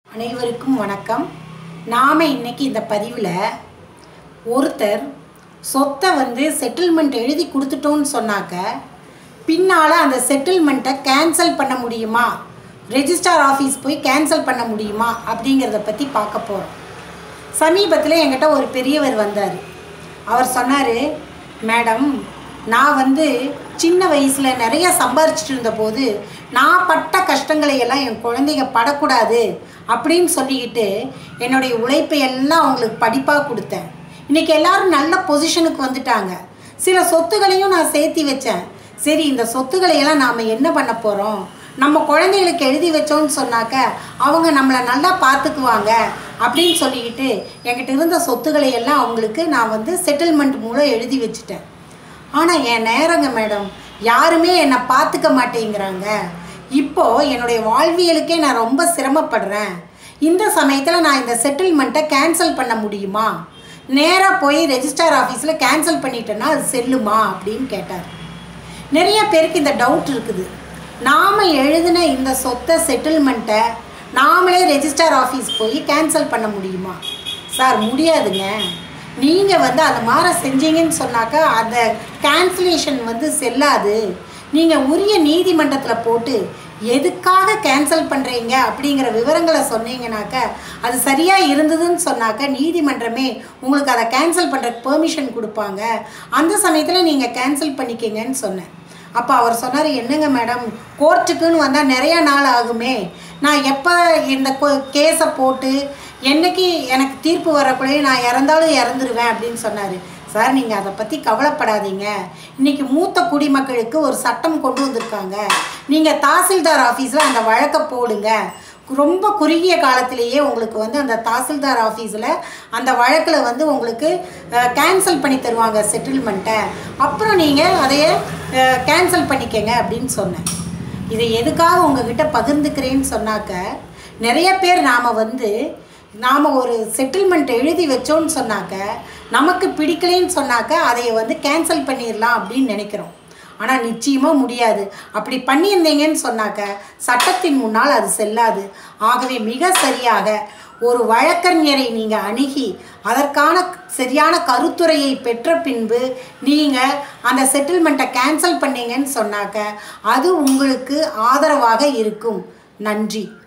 அனைவருக்கும் வணக்கம் நாம் இன்னைக்கு இந்த பதிவில் ஒருத்தர் சொத்தை வந்து செட்டில்மெண்ட் எழுதி கொடுத்துட்டோன்னு சொன்னாக்க பின்னால் அந்த செட்டில்மெண்ட்டை கேன்சல் பண்ண முடியுமா ரெஜிஸ்டார் ஆஃபீஸ் போய் கேன்சல் பண்ண முடியுமா அப்படிங்கிறத பற்றி பார்க்க போகிறோம் சமீபத்தில் என்கிட்ட ஒரு பெரியவர் வந்தார் அவர் சொன்னார் மேடம் நான் வந்து சின்ன வயசில் நிறைய சம்பாரிச்சிட்டு இருந்தபோது நான் பட்ட கஷ்டங்களை எல்லாம் என் குழந்தைங்க படக்கூடாது அப்படின்னு சொல்லிக்கிட்டு என்னுடைய உழைப்பை எல்லாம் அவங்களுக்கு படிப்பாக கொடுத்தேன் இன்றைக்கி எல்லாரும் நல்ல பொசிஷனுக்கு வந்துட்டாங்க சில சொத்துகளையும் நான் சேர்த்தி வச்சேன் சரி இந்த சொத்துக்களை எல்லாம் நாம் என்ன பண்ண போகிறோம் நம்ம குழந்தைகளுக்கு எழுதி வச்சோன்னு சொன்னாக்க அவங்க நம்மளை நல்லா பார்த்துக்குவாங்க அப்படின்னு சொல்லிக்கிட்டு என்கிட்ட இருந்த சொத்துக்களை எல்லாம் அவங்களுக்கு நான் வந்து செட்டில்மெண்ட் மூலம் எழுதி வச்சுட்டேன் ஆனால் என் நேரங்க மேடம் யாருமே என்னை பார்த்துக்க மாட்டேங்கிறாங்க இப்போது என்னுடைய வாழ்வியலுக்கே நான் ரொம்ப சிரமப்படுறேன் இந்த சமயத்தில் நான் இந்த செட்டில்மெண்ட்டை கேன்சல் பண்ண முடியுமா நேராக போய் ரெஜிஸ்டார் ஆஃபீஸில் கேன்சல் பண்ணிட்டேன்னா அது செல்லுமா அப்படின்னு கேட்டார் நிறைய பேருக்கு இந்த டவுட் இருக்குது நாம் எழுதின இந்த சொத்தை செட்டில்மெண்ட்டை நாமளே ரெஜிஸ்டார் ஆஃபீஸ் போய் கேன்சல் பண்ண முடியுமா சார் முடியாதுங்க நீங்கள் வந்து அந்த மாதிரி செஞ்சீங்கன்னு சொன்னாக்கா அந்த கேன்சலேஷன் வந்து செல்லாது நீங்கள் உரிய நீதிமன்றத்தில் போட்டு எதுக்காக கேன்சல் பண்ணுறீங்க அப்படிங்கிற விவரங்களை சொன்னீங்கனாக்க அது சரியாக இருந்ததுன்னு சொன்னாக்க நீதிமன்றமே உங்களுக்கு அதை கேன்சல் பண்ணுறதுக்கு பெர்மிஷன் கொடுப்பாங்க அந்த சமயத்தில் நீங்கள் கேன்சல் பண்ணிக்கிங்கன்னு சொன்னேன் அப்போ அவர் சொன்னார் என்னங்க மேடம் கோர்ட்டுக்குன்னு வந்தால் நிறையா நாள் ஆகுமே நான் எப்போ இந்த கேஸை போட்டு என்னைக்கு எனக்கு தீர்ப்பு வரக்குள்ளேயே நான் இறந்தாலும் இறந்துருவேன் அப்படின்னு சொன்னார் சார் நீங்கள் அதை பற்றி கவலைப்படாதீங்க இன்றைக்கி மூத்த குடிமக்களுக்கு ஒரு சட்டம் கொண்டு வந்திருக்காங்க நீங்கள் தாசில்தார் ஆஃபீஸில் அந்த வழக்கை போடுங்க ரொம்ப குறுகிய காலத்திலேயே உங்களுக்கு வந்து அந்த தாசில்தார் ஆஃபீஸில் அந்த வழக்கில் வந்து உங்களுக்கு கேன்சல் பண்ணி தருவாங்க செட்டில்மெண்ட்டை அப்புறம் நீங்கள் அதையே கேன்சல் பண்ணிக்கங்க அப்படின்னு சொன்னேன் இதை எதுக்காக உங்ககிட்ட பகிர்ந்துக்கிறேன்னு சொன்னாக்க நிறைய பேர் நாம் வந்து நாம் ஒரு செட்டில்மெண்ட் எழுதி வச்சோன்னு சொன்னாக்க நமக்கு பிடிக்கலைன்னு சொன்னாக்க அதை வந்து கேன்சல் பண்ணிடலாம் அப்படின்னு நினைக்கிறோம் ஆனால் நிச்சயமாக முடியாது அப்படி பண்ணியிருந்தீங்கன்னு சொன்னாக்க சட்டத்தின் முன்னால் அது செல்லாது ஆகவே மிக சரியாக ஒரு வழக்கறிஞரை நீங்கள் அணுகி அதற்கான சரியான கருத்துரையை பெற்ற பின்பு நீங்கள் அந்த செட்டில்மெண்ட்டை கேன்சல் பண்ணீங்கன்னு சொன்னாக்க அது உங்களுக்கு ஆதரவாக இருக்கும் நன்றி